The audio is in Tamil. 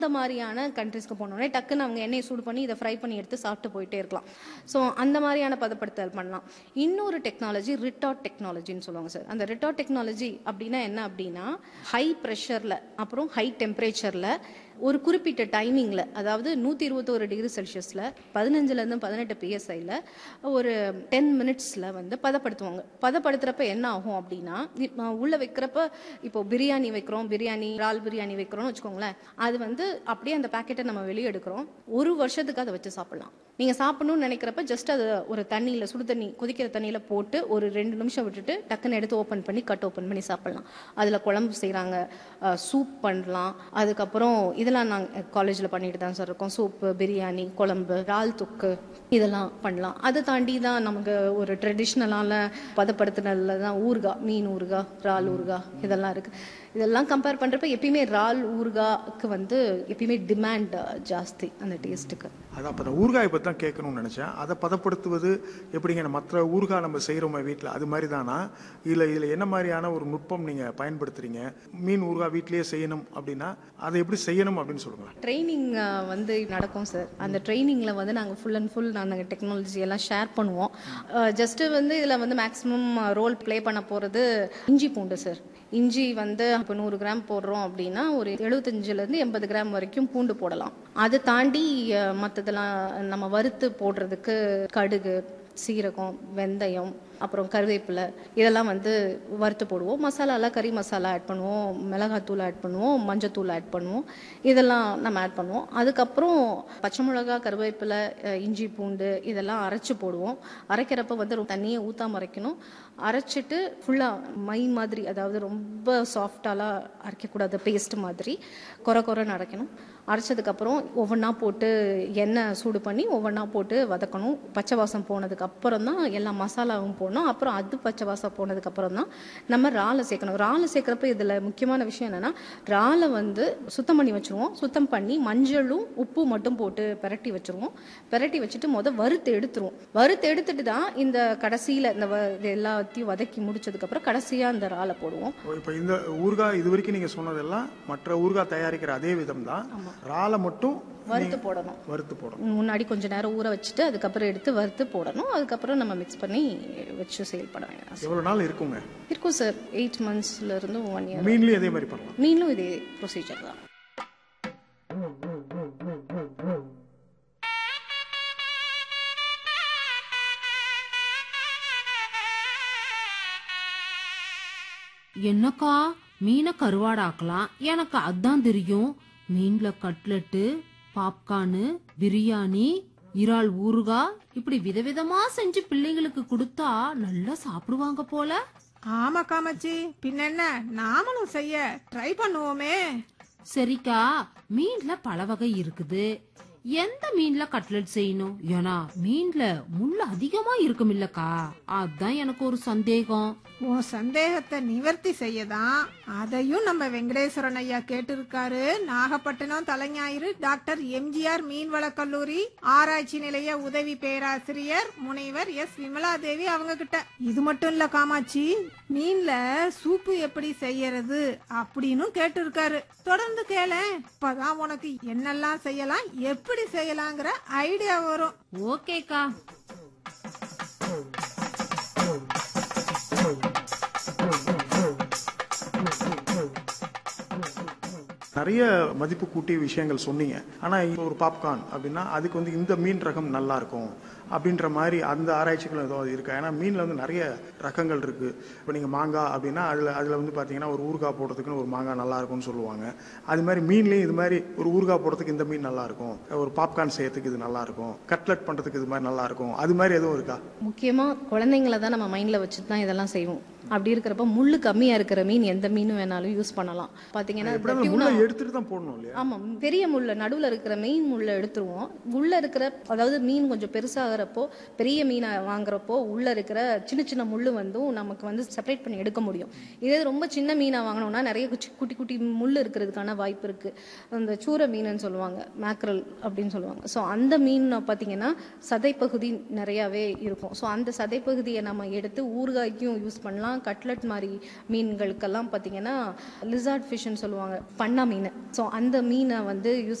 இந்த மாதிரியான கண்ட்ரிஸ்க்கு போனோடனே டக்குன்னு அவங்க எண்ணெயை சூடு பண்ணி இதை ஃப்ரை பண்ணி எடுத்து சாப்பிட்டு போயிட்டே இருக்கலாம் ஸோ அந்த மாதிரியான பதப்படுத்தல் பண்ணலாம் இன்னொரு டெக்னாலஜி ரிட்டார்ட் டெக்னாலஜின்னு சொல்லுவாங்க சார் அந்த ரிட்டார்ட் டெக்னாலஜி அப்படின்னா என்ன அப்படின்னா ஹை ப்ரெஷரில் அப்புறம் ஹை டெம்பரேச்சரில் ஒரு குறிப்பிட்ட டைமிங்கில் அதாவது நூற்றி இருபத்தோரு டிகிரி செல்சியஸில் பதினஞ்சுலேருந்து பதினெட்டு பிஎஸ்ஐயில் ஒரு டென் மினிட்ஸில் வந்து பதப்படுத்துவாங்க பதப்படுத்துகிறப்ப என்ன ஆகும் அப்படின்னா இப்ப உள்ள வைக்கிறப்ப இப்போ பிரியாணி வைக்கிறோம் பிரியாணி இறால் பிரியாணி வைக்கிறோம்னு வச்சுக்கோங்களேன் அது வந்து அப்படியே அந்த பேக்கெட்டை நம்ம வெளியே எடுக்கிறோம் ஒரு வருஷத்துக்கு அதை வச்சு சாப்பிடலாம் நீங்கள் சாப்பிடணும்னு நினைக்கிறப்ப ஜஸ்ட் அது ஒரு தண்ணியில் சுடு தண்ணி கொதிக்கிற தண்ணியில் போட்டு ஒரு ரெண்டு நிமிஷம் விட்டுட்டு டக்குன்னு எடுத்து ஓப்பன் பண்ணி கட் ஓப்பன் பண்ணி சாப்பிடலாம் அதில் குழம்பு செய்கிறாங்க சூப் பண்ணலாம் அதுக்கப்புறம் இதெல்லாம் நாங்கள் காலேஜில் பண்ணிட்டு தான் சார் இருக்கோம் சூப்பு பிரியாணி குழம்பு இறால் தொக்கு இதெல்லாம் பண்ணலாம் அதை தாண்டி தான் நமக்கு ஒரு ட்ரெடிஷ்னலான பதப்படுத்தினதுல தான் ஊறுகாய் மீன் ஊறுகாய் இறால் ஊறுகாய் இதெல்லாம் இருக்குது இதெல்லாம் கம்பேர் பண்ணுறப்ப எப்பயுமே இறால் ஊறுகாய்க்கு வந்து எப்பயுமே டிமாண்ட் ஜாஸ்தி அந்த டேஸ்ட்டுக்கு அதான் அப்போ ஊறுகாயை பற்றி தான் கேட்கணும்னு நினச்சேன் அதை பதப்படுத்துவது எப்படிங்க மற்ற ஊறுகாய் நம்ம செய்கிறோமே வீட்டில் அது மாதிரி தானா இல்லை இதில் என்ன மாதிரியான ஒரு நுட்பம் நீங்கள் பயன்படுத்துறீங்க மீன் ஊறுகாய் வீட்டிலேயே செய்யணும் அப்படின்னா அதை எப்படி செய்யணும் அப்படின்னு சொல்லுங்களேன் ட்ரைனிங் வந்து நடக்கும் சார் அந்த ட்ரைனிங்கில் வந்து நாங்கள் ஃபுல் அண்ட் ஃபுல் நாங்கள் டெக்னாலஜி எல்லாம் ஷேர் பண்ணுவோம் ஜஸ்ட்டு வந்து இதில் வந்து மேக்ஸிமம் ரோல் ப்ளே பண்ண போகிறது இஞ்சி பூண்டு சார் இஞ்சி வந்து இப்போ நூறு கிராம் போடுறோம் அப்படின்னா ஒரு எழுபத்தஞ்சிலேருந்து எண்பது கிராம் வரைக்கும் பூண்டு போடலாம் அதை தாண்டி மற்றதெல்லாம் நம்ம வறுத்து போடுறதுக்கு கடுகு சீரகம் வெந்தயம் அப்புறம் கருவேப்பிலை இதெல்லாம் வந்து வறுத்து போடுவோம் மசாலாலாம் கறி மசாலா ஆட் பண்ணுவோம் மிளகாத்தூள் ஆட் பண்ணுவோம் மஞ்சத்தூள் ஆட் பண்ணுவோம் இதெல்லாம் நம்ம ஆட் பண்ணுவோம் அதுக்கப்புறம் பச்சை மிளகா கருவேப்பிலை அஹ், இஞ்சி பூண்டு இதெல்லாம் அரைச்சு போடுவோம் அரைக்கிறப்ப வந்து ரொம்ப தண்ணியை ஊற்றாம அரைக்கணும் அரைச்சிட்டு ஃபுல்லாக மை மாதிரி அதாவது ரொம்ப சாஃப்டாலாம் அரைக்கக்கூடாது பேஸ்ட் மாதிரி குறை குறைன்னு அரைக்கணும் அரைச்சதுக்கப்புறம் ஒவ்வொன்றா போட்டு எண்ணெய் சூடு பண்ணி ஒவ்வொன்றா போட்டு வதக்கணும் பச்சை வாசம் போனதுக்கு அப்புறம் தான் எல்லா மசாலாவும் போடணும் அப்புறம் அது பச்சை வாசம் போனதுக்கு அப்புறம் தான் நம்ம இறாலை சேர்க்கணும் இறாலை சேர்க்குறப்ப இதில் முக்கியமான விஷயம் என்னன்னா இறாலை வந்து சுத்தம் பண்ணி வச்சுருவோம் சுத்தம் பண்ணி மஞ்சளும் உப்பு மட்டும் போட்டு பிரட்டி வச்சுருவோம் பிரட்டி வச்சுட்டு முத வறுத்து எடுத்துருவோம் வறுத்து எடுத்துட்டு தான் இந்த கடைசியில் இந்த வ- இது எல்லாத்தையும் வதக்கி முடிச்சதுக்கப்புறம் கடைசியாக இந்த இறாலை போடுவோம் இப்போ இந்த ஊறுகாய் இது வரைக்கும் நீங்கள் சொன்னதெல்லாம் மற்ற ஊறுகாய் தயாரிக்கிற அதே விதம் தான் இறாலை மட்டும் வறுத்து போடணும் வறுத்து போடணும் முன்னாடி கொஞ்ச நேரம் ஊற வச்சுட்டு அதுக்கப்புறம் எடுத்து வறுத்து போடணும் அதுக்கப்புறம் நம்ம மிக்ஸ் பண்ணி வச்சு சேல் பண்ண வேண்டாம் எவ்வளோ நாள் இருக்குங்க இருக்கும் சார் எயிட் மந்த்ஸ்ல இருந்து ஒன் இயர் மீன்லேயும் அதே மாதிரி பண்ணலாம் மீனும் இதே ப்ரொசீஜர் தான் என்னக்கா மீனை கருவாடாக்கலாம் எனக்கு அதான் தெரியும் மீன்ல கட்லெட்டு பாப்கார்னு பிரியாணி இறால் ஊறுகாய் இப்படி விதவிதமா செஞ்சு பிள்ளைங்களுக்கு கொடுத்தா நல்லா சாப்பிடுவாங்க போல ஆமா காமச்சி பின்ன என்ன நாமளும் செய்ய ட்ரை பண்ணுவோமே சரிக்கா மீன்ல பல வகை இருக்குது எந்த மீன்ல கட்லெட் செய்யணும் ஏன்னா மீன்ல முள் அதிகமா இருக்கும் இல்லக்கா அதான் எனக்கு ஒரு சந்தேகம் உன் சந்தேகத்தை நிவர்த்தி செய்யதான் அதையும் நம்ம வெங்கடேஸ்வரன் ஐயா கேட்டிருக்காரு நாகப்பட்டினம் தலைஞாயிறு டாக்டர் எம்ஜிஆர் மீன்வள கல்லூரி ஆராய்ச்சி நிலைய உதவி பேராசிரியர் முனைவர் எஸ் விமலாதேவி அவங்க கிட்ட இது மட்டும் இல்ல காமாட்சி மீன்ல சூப்பு எப்படி செய்யறது அப்படின்னு கேட்டிருக்காரு தொடர்ந்து கேளேன் இப்பதான் உனக்கு என்னெல்லாம் செய்யலாம் எப்படி செய்யலாங்கிற ஐடியா வரும் ஓகேக்கா நிறைய மதிப்பு கூட்டிய விஷயங்கள் சொன்னீங்க ஆனால் இப்போ ஒரு பாப்கார்ன் அப்படின்னா அதுக்கு வந்து இந்த மீன் ரகம் நல்லா இருக்கும் அப்படின்ற மாதிரி அந்த ஆராய்ச்சிகளும் ஏதோ இருக்கு ஏன்னா மீனில் வந்து நிறைய ரகங்கள் இருக்கு இப்போ நீங்கள் மாங்காய் அப்படின்னா அதில் அதில் வந்து பார்த்தீங்கன்னா ஒரு ஊறுகாய் போடுறதுக்குன்னு ஒரு மாங்காய் நல்லா இருக்கும்னு சொல்லுவாங்க அது மாதிரி மீன்லேயும் இது மாதிரி ஒரு ஊறுகாய் போடுறதுக்கு இந்த மீன் நல்லா இருக்கும் ஒரு பாப்கார்ன் செய்யறதுக்கு இது நல்லா இருக்கும் கட்லெட் பண்ணுறதுக்கு இது மாதிரி நல்லா இருக்கும் அது மாதிரி எதுவும் இருக்கா முக்கியமா குழந்தைங்கள தான் நம்ம மைண்ட்ல வச்சுட்டு தான் இதெல்லாம் செய்வோம் அப்படி இருக்கிறப்ப முள்ளு கம்மியா இருக்கிற மீன் எந்த மீனும் வேணாலும் யூஸ் பண்ணலாம் பாத்தீங்கன்னா இந்த எப்படியாவது tuna- முள்ளை எடுத்துட்டு தான் போடணும் இல்லையா ஆமா பெரிய முள்ள நடுவுல இருக்கிற மெயின் முள்ள எடுத்துருவோம் உள்ள இருக்கிற அதாவது மீன் கொஞ்சம் பெருசாகிற வாங்குறப்போ பெரிய மீனை வாங்குறப்போ உள்ள இருக்கிற சின்ன சின்ன முள்ளு வந்து நமக்கு வந்து செப்பரேட் பண்ணி எடுக்க முடியும் இதே ரொம்ப சின்ன மீனை வாங்கினோம்னா நிறைய குச்சி- குட்டி குட்டி முள் இருக்கிறதுக்கான வாய்ப்பு இருக்கு அந்த சூர மீனுன்னு சொல்லுவாங்க மேக்ரல் அப்படின்னு சொல்லுவாங்க ஸோ அந்த மீன் பார்த்தீங்கன்னா சதைப்பகுதி நிறையாவே இருக்கும் ஸோ அந்த சதைப்பகுதியை நம்ம எடுத்து ஊறுகாய்க்கும் யூஸ் பண்ணலாம் கட்லட் மாதிரி மீன்களுக்கெல்லாம் பார்த்தீங்கன்னா லிசார்ட் ஃபிஷ்னு சொல்லுவாங்க பண்ணா மீன் ஸோ அந்த மீனை வந்து யூஸ்